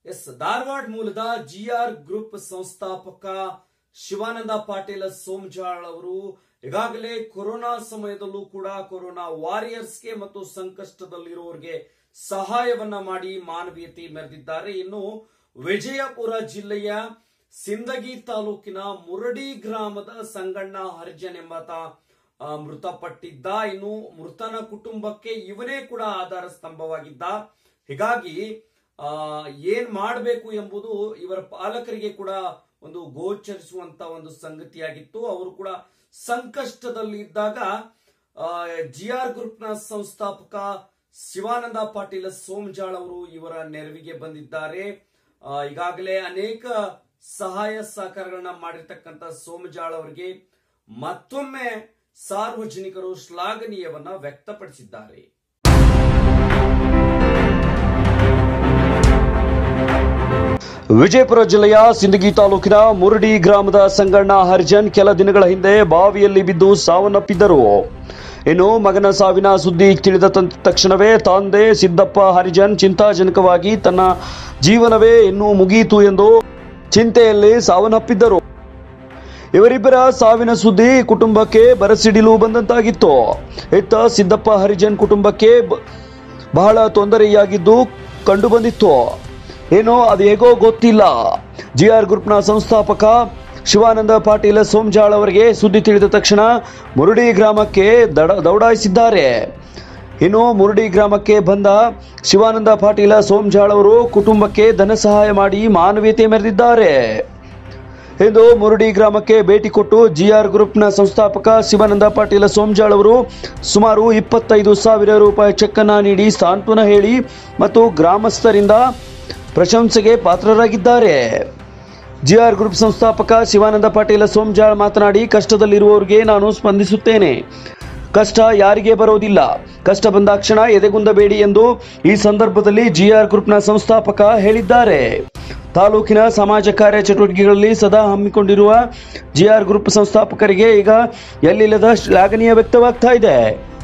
S Dharwad ಮೂಲದ G R group ಸಂಸ್ಥಾಪಕ ಶಿವಾನಂದ ಪಾಟೀಲ ಸೋಮಜಾಳ್ ಅವರು ಈಗಾಗಲೇ ಕೊರೋನಾ ಸಮಯದಲ್ಲೂ ಕೂಡ ಕೊರೋನಾ ವಾರಿಯರ್ಸ್ಗೆ ಮತ್ತು ಸಂಕಷ್ಟದಲ್ಲಿರುವವರಿಗೆ ಸಹಾಯವನ್ನ ಮಾಡಿ ಮಾನವೀಯತೆ ಮೆರೆದಿದ್ದಾರೆ ಇನ್ನು ವಿಜಯಪುರ ಜಿಲ್ಲೆಯ ಸಿಂದಗಿ ತಾಲೂಕಿನ ಮುರಡಿ ಗ್ರಾಮದ ಸಂಗಣ್ಣ ಹರಿಜನ್ ಎಂಬಾತ ಆ, ಮೃತಪಟ್ಟಿದ್ದ ಇನ್ನು ಮೃತನ ಕುಟುಂಬಕ್ಕೆ ಇವನೇ ಕೂಡ ಆಧಾರ ಸ್ತಂಭವಾಗಿದ್ದ ಹೀಗಾಗಿ ಆ ಏನ್ ಮಾಡಬೇಕು ಎಂಬುದು ಇವರ ಪಾಲಕರಿಗೆ ಕೂಡ ಒಂದು ಗೋಚರಿಸುವಂತ ಒಂದು ಸಂಗತಿಯಾಗಿತ್ತು ಅವರು ಕೂಡ ಸಂಕಷ್ಟದಲ್ಲಿ ಇದ್ದಾಗ ಜಿ ಆರ್ ಗ್ರೂಪ್ನ ಸಂಸ್ಥಾಪಕ ಶಿವಾನಂದ ಪಾಟೀಲ ಸೋಮಜಾಳ್ ಅವರು ಇವರ ನೆರವಿಗೆ ಬಂದಿದ್ದಾರೆ ಆ, ಈಗಾಗಲೇ ಅನೇಕ ಸಹಾಯ ಸಹಕಾರಗಳನ್ನ ಮಾಡಿರ್ತಕ್ಕಂಥ ಸೋಮಜಾಳ್ ಅವರಿಗೆ ಮತ್ತೊಮ್ಮೆ ಸಾರ್ವಜನಿಕರು ಶ್ಲಾಘನೀಯವನ್ನ ವ್ಯಕ್ತಪಡಿಸಿದ್ದಾರೆ ವಿಜಯಪುರ ಜಿಲ್ಲೆಯ ಸಿಂದಗಿ ತಾಲೂಕಿನ ಮುರಡಿ ಗ್ರಾಮದ ಸಂಗಣ್ಣ ಹರಿಜನ್ ಕೆಲ ದಿನಗಳ ಹಿಂದೆ ಬಾವಿಯಲ್ಲಿ ಬಿದ್ದು ಸಾವನ್ನಪ್ಪಿದ್ದರು ಇನ್ನು ಮಗನ ಸಾವಿನ ಸುದ್ದಿ ತಿಳಿದ ತ- ತಕ್ಷಣವೇ ತಂದೆ ಸಿದ್ದಪ್ಪ ಹರಿಜನ್ ಚಿಂತಾಜನಕವಾಗಿ ತನ್ನ ಜೀವನವೇ ಇನ್ನೂ ಮುಗಿಯಿತು ಎಂದು ಚಿಂತೆಯಲ್ಲಿ ಸಾವನ್ನಪ್ಪಿದ್ದರು ಇವರಿಬ್ಬರ ಸಾವಿನ ಸುದ್ದಿ ಕುಟುಂಬಕ್ಕೆ ಬರಸಿಡಿಲು ಬಂದಂತಾಗಿತ್ತು ಇತ್ತ ಸಿದ್ದಪ್ಪ ಹರಿಜನ್ ಕುಟುಂಬಕ್ಕೆ ಬ- ಬಹಳ ತೊಂದರೆಯಾಗಿದ್ದು ಕಂಡುಬಂದಿತ್ತು ಏನೋ ಅದು ಹೇಗೋ ಗೊತ್ತಿಲ್ಲ ಜಿ ಆರ್ ಗ್ರೂಪ್ನ ಸಂಸ್ಥಾಪಕ ಶಿವಾನಂದ ಪಾಟೀಲ ಸೋಮಜಾಳ್ ಅವರಿಗೆ ಸುದ್ದಿ ತಿಳಿದ ತಕ್ಷಣ ಮುರುಡಿ ಗ್ರಾಮಕ್ಕೆ ದಡ ದೌಡಾಯಿಸಿದ್ದಾರೆ ಇನ್ನು ಮುರುಡಿ ಗ್ರಾಮಕ್ಕೆ ಬಂದ ಶಿವಾನಂದ ಪಾಟೀಲ ಸೋಮಜಾಳ್ ಅವರು ಕುಟುಂಬಕ್ಕೆ ಧನ ಸಹಾಯ ಮಾಡಿ ಮಾನವೀಯತೆ ಮೆರೆದಿದ್ದಾರೆ ಇಂದು ಮುರುಡಿ ಗ್ರಾಮಕ್ಕೆ ಭೇಟಿ ಕೊಟ್ಟು ಜಿಆರ್ ಗ್ರೂಪ್ನ ಸಂಸ್ಥಾಪಕ ಶಿವಾನಂದ ಪಾಟೀಲ ಸೋಮಜಾಳ್ ಅವರು ಸುಮಾರು ಇಪ್ಪತ್ತೈದು ಸಾವಿರ ರೂಪಾಯಿ ಚೆಕ್ ಅನ್ನ ನೀಡಿ ಸಾಂತ್ವನ ಹೇಳಿ ಮತ್ತು ಗ್ರಾಮಸ್ಥರಿಂದ ಪ್ರಶಂಸೆಗೆ ಪಾತ್ರರಾಗಿದ್ದಾರೆ ಜಿಆರ್ ಗ್ರೂಪ್ ಸಂಸ್ಥಾಪಕ ಶಿವಾನಂದ ಪಾಟೀಲ ಸೋಮಜಾಳ್ ಮಾತನಾಡಿ ಕಷ್ಟದಲ್ಲಿರುವವರಿಗೆ ನಾನು ಸ್ಪಂದಿಸುತ್ತೇನೆ ಕಷ್ಟ ಯಾರಿಗೆ ಬರೋದಿಲ್ಲ ಕಷ್ಟ ಬಂದಾಕ್ಷಣ ಎದೆಗುಂದಬೇಡಿ ಎಂದು ಈ ಸಂದರ್ಭದಲ್ಲಿ ಜಿಆರ್ ಗ್ರೂಪ್ನ ಸಂಸ್ಥಾಪಕ ಹೇಳಿದ್ದಾರೆ ತಾಲೂಕಿನ ಸಮಾಜ ಕಾರ್ಯ ಚಟುವಟಿಕೆಗಳಲ್ಲಿ ಸದಾ ಹಮ್ಮಿಕೊಂಡಿರುವ ಜಿಆರ್ ಗ್ರೂಪ್ ಸಂಸ್ಥಾಪಕರಿಗೆ ಈಗ ಎಲ್ಲಿಲ್ಲದ ಶ್ಲಾಘನೀಯ ವ್ಯಕ್ತವಾಗ್ತಾ ಇದೆ